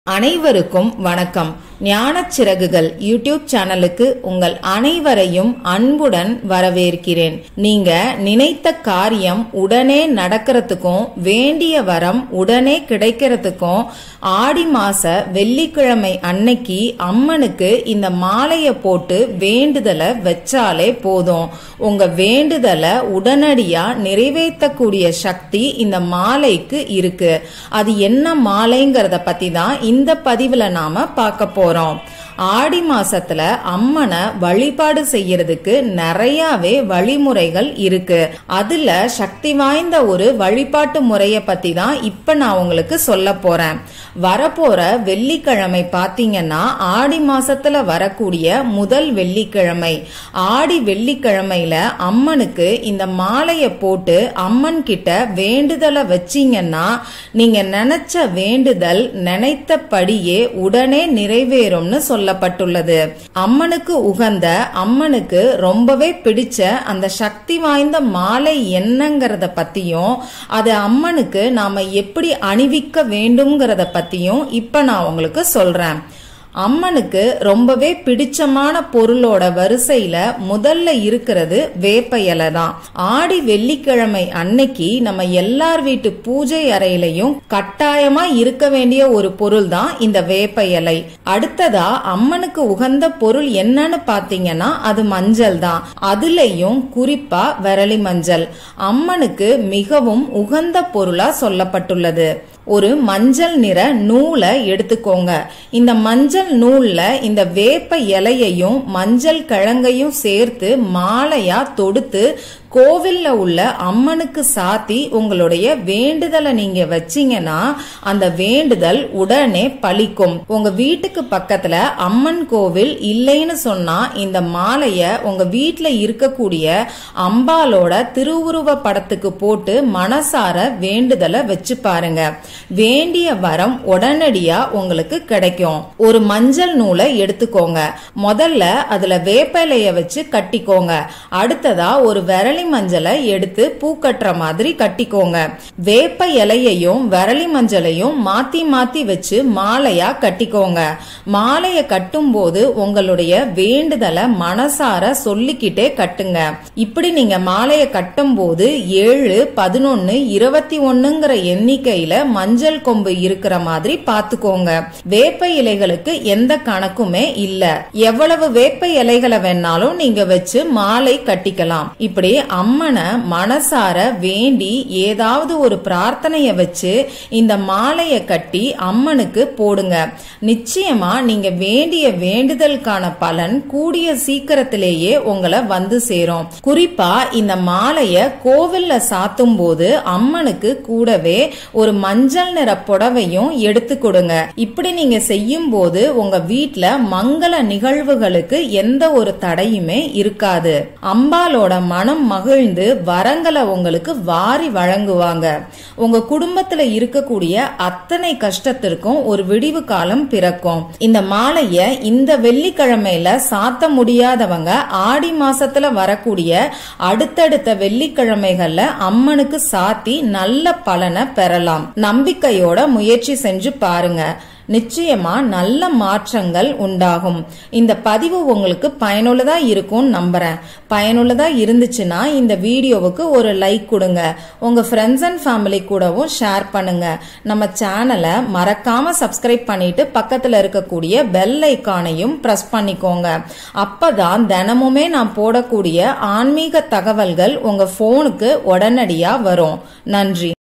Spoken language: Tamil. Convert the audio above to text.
அனைவருக்கும் வணக்கம் ஞானச் சிறகுகள் யூடியூப் சேனலுக்கு உங்கள் அனைவரையும் அன்புடன் வரவேற்கிறேன் நீங்க நினைத்த காரியம் உடனே நடக்கிறதுக்கும் வேண்டிய வரம் உடனே கிடைக்கிறதுக்கும் ஆடி மாச வெள்ளிக்கிழமை அன்னைக்கு அம்மனுக்கு இந்த மாலைய போட்டு வேண்டுதலை வச்சாலே போதும் உங்க வேண்டுதலை உடனடியா நிறைவேற்றக்கூடிய சக்தி இந்த மாலைக்கு இருக்கு அது என்ன மாலைங்கிறத பத்தி தான் இந்த பதிவுல நாம பார்க்க போறோம் ஆடி மாசத்துல அம்மனை வழிபாடு செய்யறதுக்கு நிறையவே வழிமுறைகள் இருக்கு அதுல சக்தி வாய்ந்த ஒரு வழிபாட்டு முறைய பத்தி தான் இப்ப நான் உங்களுக்கு சொல்ல போறேன் வரப்போற வெள்ளிக்கிழமை பாத்தீங்கன்னா ஆடி மாசத்துல வரக்கூடிய முதல் வெள்ளிக்கிழமை ஆடி வெள்ளிக்கிழமையில அம்மனுக்கு இந்த மாலைய போட்டு அம்மன் கிட்ட வேண்டுதலை வச்சீங்கன்னா நீங்க நினைச்ச வேண்டுதல் நினைத்தபடியே உடனே நிறைவேறும்னு சொல்லப்பட்டுள்ளது அம்மனுக்கு உகந்த அம்மனுக்கு ரொம்பவே பிடிச்ச அந்த சக்தி வாய்ந்த மாலை என்னங்கிறத பத்தியும் அது அம்மனுக்கு நாம எப்படி அணிவிக்க வேண்டும்ங்கிறத பத்தியும் இப்ப நான் உங்களுக்கு சொல்றேன் அம்மனுக்கு ரொம்பவே பிடிச்சமான பொருளோட வரிசையில முதல்ல இருக்கிறது வேப்ப இலை தான் ஆடி வெள்ளிக்கிழமை அன்னைக்கு நம்ம எல்லார் வீட்டு பூஜை அறையிலையும் கட்டாயமா இருக்க வேண்டிய ஒரு பொருள் தான் இந்த வேப்ப இலை அடுத்ததா அம்மனுக்கு உகந்த பொருள் என்னன்னு பாத்தீங்கன்னா அது மஞ்சள் தான் அதுலயும் குறிப்பா விரலி மஞ்சள் அம்மனுக்கு மிகவும் உகந்த பொருளா சொல்லப்பட்டுள்ளது ஒரு மஞ்சள் நிற நூலை எடுத்துக்கோங்க இந்த மஞ்சள் நூல்ல இந்த வேப்ப இலையையும் மஞ்சள் கிழங்கையும் சேர்த்து மாலையா தொடுத்து கோவில்ல உள்ள அம்மனுக்கு சாத்தி உங்களுடைய வேண்டுதலை நீங்க வச்சீங்கன்னா அந்த வேண்டுதல் உடனே பலிக்கும் உங்க வீட்டுக்கு பக்கத்துல அம்மன் கோவில் இல்லைன்னு சொன்னா இந்த மாலைய உங்க வீட்டுல இருக்கக்கூடிய அம்பாலோட திருவுருவ படத்துக்கு போட்டு மனசார வேண்டுதலை வச்சு பாருங்க வேண்டிய வரம் உடனடியா உங்களுக்கு கிடைக்கும் ஒரு மஞ்சள் நூலை எடுத்துக்கோங்க முதல்ல அதுல வேப்ப இலைய வச்சு கட்டிக்கோங்க அடுத்ததா ஒரு விரலி மஞ்சளை எடுத்து பூ கட்டுற மாதிரி கட்டிக்கோங்க வேப்ப இலையையும் விரலி மஞ்சளையும் மாத்தி மாத்தி வச்சு மாலையா கட்டிக்கோங்க மாலைய கட்டும் போது உங்களுடைய வேண்டுதலை மனசார சொல்லிக்கிட்டே கட்டுங்க இப்படி நீங்க மாலைய கட்டும் போது ஏழு பதினொன்னு இருபத்தி ஒண்ணுங்கிற எண்ணிக்கையில மஞ்சள் கொம்பு இருக்கிற மாதிரி பாத்துக்கோங்க வேப்ப இலைகளுக்கு எந்த கணக்குமே இல்ல எவ்வளவு வேப்ப இலைகளை வேணாலும் நீங்க வச்சு மாலை கட்டிக்கலாம் இப்படி அம்மனை மனசார வேண்டி ஏதாவது ஒரு பிரார்த்தனைய வச்சு இந்த மாலைய கட்டி அம்மனுக்கு போடுங்க நிச்சயமா நீங்க வேண்டிய வேண்டுதலுக்கான பலன் கூடிய சீக்கிரத்திலேயே உங்களை வந்து சேரும் குறிப்பா இந்த மாலைய கோவில்ல சாத்தும் போது அம்மனுக்கு கூடவே ஒரு மஞ்சள் நிற புடவையும் எடுத்து கொடுங்க இப்படி நீங்க செய்யும் போது உங்க வீட்ல மங்கள நிகழ்வுகளுக்கு எந்த ஒரு தடையுமே இருக்காது அம்பாலோட மனம் மகிழ்ந்து வரங்களை உங்களுக்கு வாரி வழங்குவாங்க உங்க குடும்பத்துல இருக்கக்கூடிய அத்தனை கஷ்டத்திற்கும் ஒரு விடிவு காலம் பிறக்கும் இந்த மாலைய இந்த வெள்ளிக்கிழமையில சாத்த முடியாதவங்க ஆடி மாசத்துல வரக்கூடிய அடுத்தடுத்த வெள்ளிக்கிழமைகள்ல அம்மனுக்கு சாத்தி நல்ல பலனை பெறலாம் நம்பிக்கையோட முயற்சி செஞ்சு பாருங்க நிச்சயமா நல்ல மாற்றங்கள் உண்டாகும் இந்த பதிவு உங்களுக்கு பயனுள்ளதா இருக்கும்னு நம்புறேன் பயனுள்ளதா இருந்துச்சுன்னா இந்த வீடியோவுக்கு ஒரு லைக் கொடுங்க உங்க ஃப்ரெண்ட்ஸ் அண்ட் ஃபேமிலி கூடவும் ஷேர் பண்ணுங்க நம்ம சேனலை மறக்காம சப்ஸ்கிரைப் பண்ணிட்டு பக்கத்துல இருக்கக்கூடிய பெல் ஐக்கானையும் பிரஸ் பண்ணிக்கோங்க அப்பதான் தினமுமே நான் போடக்கூடிய ஆன்மீக தகவல்கள் உங்க போனுக்கு உடனடியா வரும் நன்றி